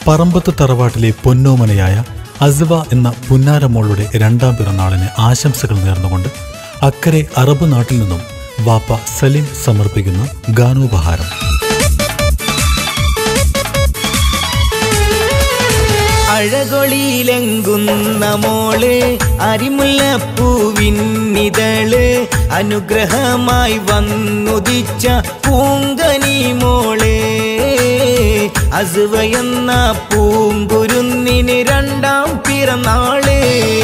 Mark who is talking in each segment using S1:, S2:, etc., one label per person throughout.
S1: പറമ്പത്ത് തറവാട്ടിലെ പൊന്നോമനയായ അസ്വ എന്ന പുന്നാരമോളുടെ രണ്ടാം പിറന്നാളിന് ആശംസകൾ നേർന്നുകൊണ്ട് അക്കരെ അറബ് നാട്ടിൽ നിന്നും വാപ്പ സലീം സമർപ്പിക്കുന്ന ഗാനോപഹാരം
S2: അഴകൊളിയിലെങ്കുന്ന മോള് അരിമുല്ലപ്പൂവിന്നിതള് അനുഗ്രഹമായി വന്നുദിച്ച പൂങ്കനി മോള് അസുവയെന്ന പൂങ്കുരുന്നിന് രണ്ടാം പിറന്നാള്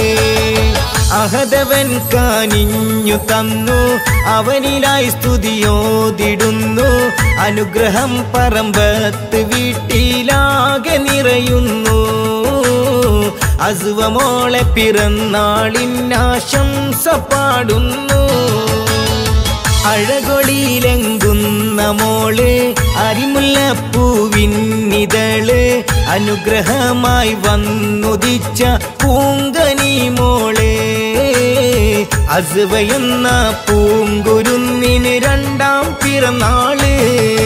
S2: അഹദവൻ കാനിഞ്ഞു തന്നു അവനിലായി സ്തുതിയോതിടുന്നു അനുഗ്രഹം പറമ്പത്ത് വീട്ടിലാകെ നിറയുന്നു അസുവമോളെ പിറന്നാളിനാശംസ പാടുന്നു അഴകൊളിയിലെങ്കുന്ന മോള് അരിമുല്ലപ്പൂവിന്നിതള് അനുഗ്രഹമായി വന്നുദിച്ച പൂങ്കനി മോള് അസുവയെന്ന പൂങ്കുരുന്നിന് രണ്ടാം പിറന്നാള്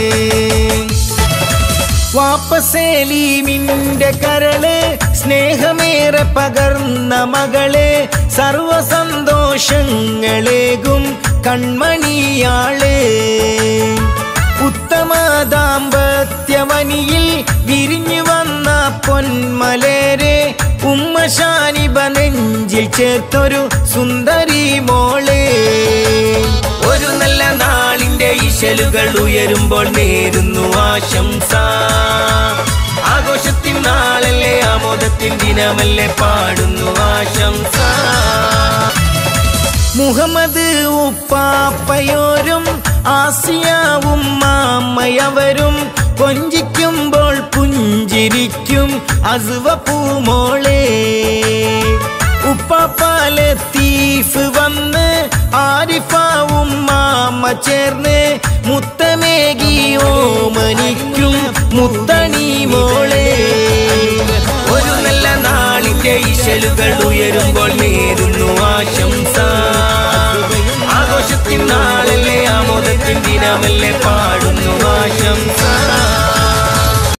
S2: വാപ്പസേലീമിന്റെ കരള് സ്നേഹമേറെ പകർന്ന മകളെ സർവ സന്തോഷങ്ങളേകും കൺമണിയാള് ഉത്തമ ദാമ്പത്യമനിയിൽ വിരിഞ്ഞു വന്ന പൊന്മലരെ ഉമ്മശാനിബ നെഞ്ചിൽ ചേർത്തൊരു സുന്ദരി മോള് ഒരു നല്ല നാളിന്റെ ഇശലുകൾ ഉയരുമ്പോൾ നേരുന്നു ആശംസ ആഘോഷത്തിൻ നാളല്ലേ ആമോദത്തിൻ ദിനമല്ലേ പാടുന്നു ആശംസ മുഹമ്മദ് ഉപ്പാപ്പയോരും ആസിയാവും മാമ്മയവരും കൊഞ്ചിക്കുമ്പോൾ പുഞ്ചിരിക്കും അസുവ പൂമോളെ ഉപ്പാപ്പാലത്തീഫ് വന്ന് ആരിഫാവും മാമ ചേർന്ന് മുത്തമേകി ഓമനിക്കും മുത്തണി മോളെ ഒരു നല്ല നാളിന്റെ ഇശലുകൾ ഉയരുമ്പോൾ